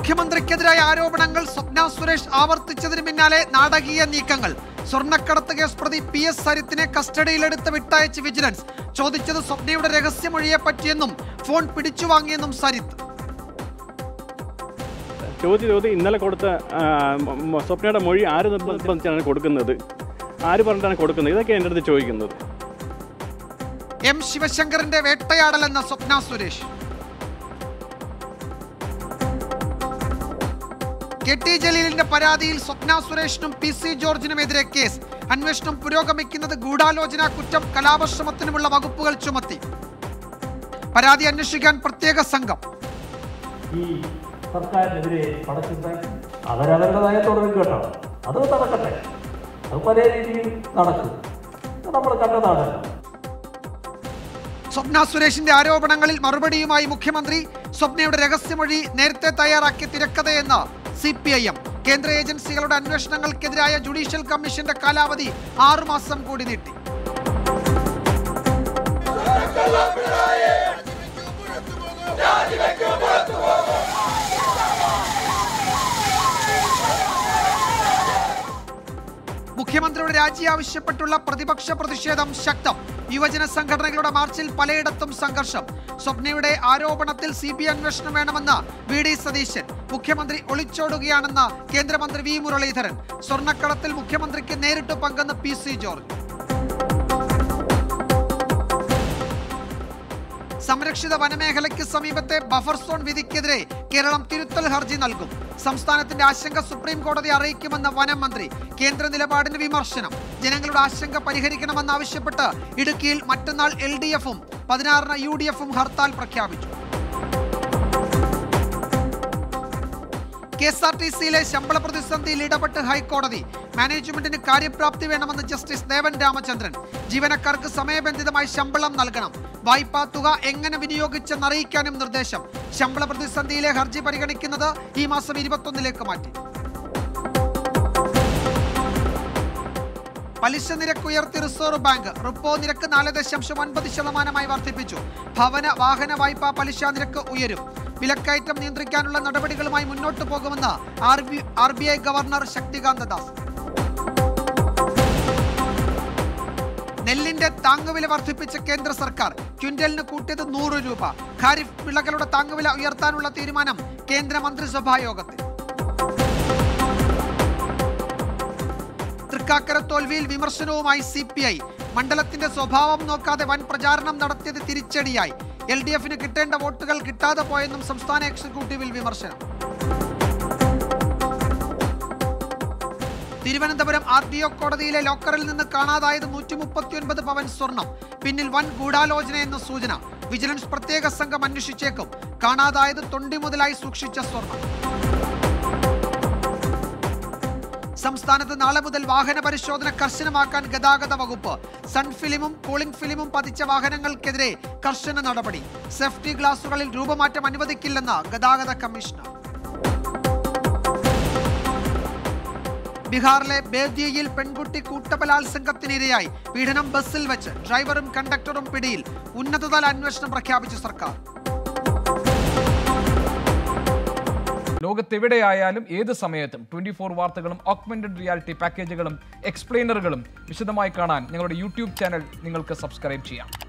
മുഖ്യമന്ത്രിക്കെതിരായ ആരോപണങ്ങൾ സ്വപ്ന സുരേഷ് ആവർത്തിച്ചതിന് പിന്നാലെ നാടകീയ നീക്കങ്ങൾ സ്വർണ്ണക്കടത്ത് കേസ് പ്രതി പി എസ് സരിത്തിനെ കസ്റ്റഡിയിലെടുത്ത് വിട്ടയച്ച് വിജിലൻസ് ചോദിച്ചത് സ്വപ്നയുടെ രഹസ്യമൊഴിയെ പറ്റിയെന്നും ഫോൺ പിടിച്ചു വാങ്ങിയെന്നും സരിത്ത് ചോദ്യ ചോദ്യം ഇന്നലെ കൊടുത്ത ആ, മ- മ- സ്വപ്നയുടെ മൊഴി ആര് നിർബന്ധിച്ചാണ് കൊടുക്കുന്നത് ആര് പറഞ്ഞിട്ടാണ് കൊടുക്കുന്നത് ഇതൊക്കെ എൻ്റെ അടുത്ത് ചോദിക്കുന്നത് എം ശിവശങ്കറിന്റെ വേട്ടയാടലെന്ന സ്വപ്ന സുരേഷ് കെ ടി ജലീലിന്റെ പരാതിയിൽ സ്വപ്ന സുരേഷിനും പി സി ജോർജിനുമെതിരെ കേസ് അന്വേഷണം പുരോഗമിക്കുന്നത് ഗൂഢാലോചന കുറ്റം കലാപശ്രമത്തിനുമുള്ള വകുപ്പുകൾ ചുമത്തി പരാതി അന്വേഷിക്കാൻ പ്രത്യേക സംഘം ഈ സർക്കാരിനെതിരെ പടച്ചുണ്ടാക്കി അവരവരുടേതായ തുടരും കേട്ടോ അത് നടക്കട്ടെ അത് പല രീതിയിൽ നടക്കും അത് നമ്മൾ കണ്ടതാണ് സ്വപ്ന സുരേഷിന്റെ ആരോപണങ്ങളിൽ മറുപടിയുമായി മുഖ്യമന്ത്രി സ്വപ്നയുടെ രഹസ്യമൊഴി നേരത്തെ തയ്യാറാക്കിയ തിരക്കഥയെന്ന് സി പി ഐ എം കേന്ദ്ര ഏജൻസികളുടെ അന്വേഷണങ്ങൾക്കെതിരായ ജുഡീഷ്യൽ കമ്മീഷന്റെ കാലാവധി ആറുമാസം കൂടി നീട്ടി മുഖ്യമന്ത്രിയുടെ രാജി ആവശ്യപ്പെട്ടുള്ള പ്രതിപക്ഷ പ്രതിഷേധം ശക്തം യുവജന സംഘടനകളുടെ മാർച്ചിൽ പലയിടത്തും സംഘർഷം സ്വപ്നയുടെ ആരോപണത്തിൽ സി ബി ഐ അന്വേഷണം വേണമെന്ന് വി ഡി സതീശൻ മുഖ്യമന്ത്രി ഒളിച്ചോടുകയാണെന്ന് കേന്ദ്രമന്ത്രി വി മുരളീധരൻ സ്വർണ്ണക്കടത്തിൽ മുഖ്യമന്ത്രിക്ക് നേരിട്ട് പങ്കെന്ന് പി സി ജോർജ് സംരക്ഷിത വനമേഖലയ്ക്ക് സമീപത്തെ ബഫർ സോൺ വിധിക്കെതിരെ കേരളം തിരുത്തൽ ഹർജി നൽകും സംസ്ഥാനത്തിന്റെ ആശങ്ക സുപ്രീം കോടതി അറിയിക്കുമെന്ന് വനം മന്ത്രി കേന്ദ്ര നിലപാടിന് വിമർശനം ജനങ്ങളുടെ ആശങ്ക പരിഹരിക്കണമെന്നാവശ്യപ്പെട്ട് ഇടുക്കിയിൽ മറ്റന്നാൾ എൽ ഡി എഫും പതിനാറിന് യു ഡി എഫും ഹർത്താൽ പ്രഖ്യാപിച്ചു കെ എസ് ആർ ടി സിയിലെ ശമ്പള പ്രതിസന്ധിയിൽ ഇടപെട്ട് ഹൈക്കോടതി മാനേജ്മെന്റിന് കാര്യപ്രാപ്തി വേണമെന്ന് ജസ്റ്റിസ് ദേവൻ രാമചന്ദ്രൻ ജീവനക്കാർക്ക് സമയബന്ധിതമായി ശമ്പളം നൽകണം വായ്പാ തുക എങ്ങനെ വിനിയോഗിച്ചെന്ന് അറിയിക്കാനും നിർദ്ദേശം ശമ്പള പ്രതിസന്ധിയിലെ ഹർജി പരിഗണിക്കുന്നത് ഈ മാസം ഇരുപത്തൊന്നിലേക്ക് മാറ്റി പലിശ നിരക്ക് ഉയർത്തി റിസർവ് ബാങ്ക് റിപ്പോ നിരക്ക് നാല് ദശാംശം ഒൻപത് ശതമാനമായി വർദ്ധിപ്പിച്ചു ഭവന വാഹന വായ്പാ പലിശ നിരക്ക് ഉയരും വിലക്കയറ്റം നിയന്ത്രിക്കാനുള്ള നടപടികളുമായി മുന്നോട്ട് പോകുമെന്ന് R B R B I governor Shaktikanta Das നെല്ലിന്റെ താങ്ങുവില വർദ്ധിപ്പിച്ച കേന്ദ്ര സർക്കാർ ക്വിന്റലിന് കൂട്ടിയത് നൂറ് രൂപ ഖാരിഫ് വിളകളുടെ താങ്ങുവില ഉയർത്താനുള്ള തീരുമാനം കേന്ദ്ര മന്ത്രിസഭാ യോഗത്തിൽ തൃക്കാക്കര തോൽവിയിൽ വിമർശനവുമായി സി പി ഐ മണ്ഡലത്തിന്റെ സ്വഭാവം നോക്കാതെ വൻ പ്രചാരണം നടത്തിയത് തിരിച്ചടിയായി എൽ ഡി എഫിന് കിട്ടേണ്ട വോട്ടുകൾ കിട്ടാതെ പോയെന്നും സംസ്ഥാന എക്സിക്യൂട്ടീവിൽ വിമർശനം തിരുവനന്തപുരം ആർ ഡി ഒ കോടതിയിലെ ലോക്കറിൽ നിന്ന് കാണാതായത് നൂറ്റി മുപ്പത്തിയൊൻപത് പവൻ സ്വർണം പിന്നിൽ വൻ ഗൂഢാലോചനയെന്ന സൂചന വിജിലൻസ് പ്രത്യേക സംഘം അന്വേഷിച്ചേക്കും കാണാതായത് തൊണ്ടി മുതലായി സൂക്ഷിച്ച സ്വർണം സംസ്ഥാനത്ത് നാളെ മുതൽ വാഹന പരിശോധന കർശനമാക്കാൻ ഗതാഗത വകുപ്പ് സൺ ഫിലിമും കൂളിംഗ് ഫിലിമും പതിച്ച വാഹനങ്ങൾക്കെതിരെ കർശന നടപടി സേഫ്റ്റി ഗ്ലാസുകളിൽ രൂപമാറ്റം അനുവദിക്കില്ലെന്ന് ഗതാഗത കമ്മീഷണർ ബീഹാറിലെ ബേദിയയിൽ പെൺകുട്ടി കൂട്ടബലാത്സംഗത്തിനിരയായി പീഡനം ബസ്സിൽ വെച്ച് ഡ്രൈവറും കണ്ടക്ടറും പിടിയിൽ ഉന്നതതല അന്വേഷണം പ്രഖ്യാപിച്ച സർക്കാർ ലോകത്തെവിടെയായാലും ഏത് സമയത്തും ട്വന്റി ഫോർ വാർത്തകളും ഓഗ്മെന്റഡ് റിയാലിറ്റി പാക്കേജുകളും എക്സ്പ്ലെയിനറുകളും വിശദമായി കാണാൻ ഞങ്ങളുടെ യൂട്യൂബ് ചാനൽ നിങ്ങൾക്ക് സബ്സ്ക്രൈബ് ചെയ്യാം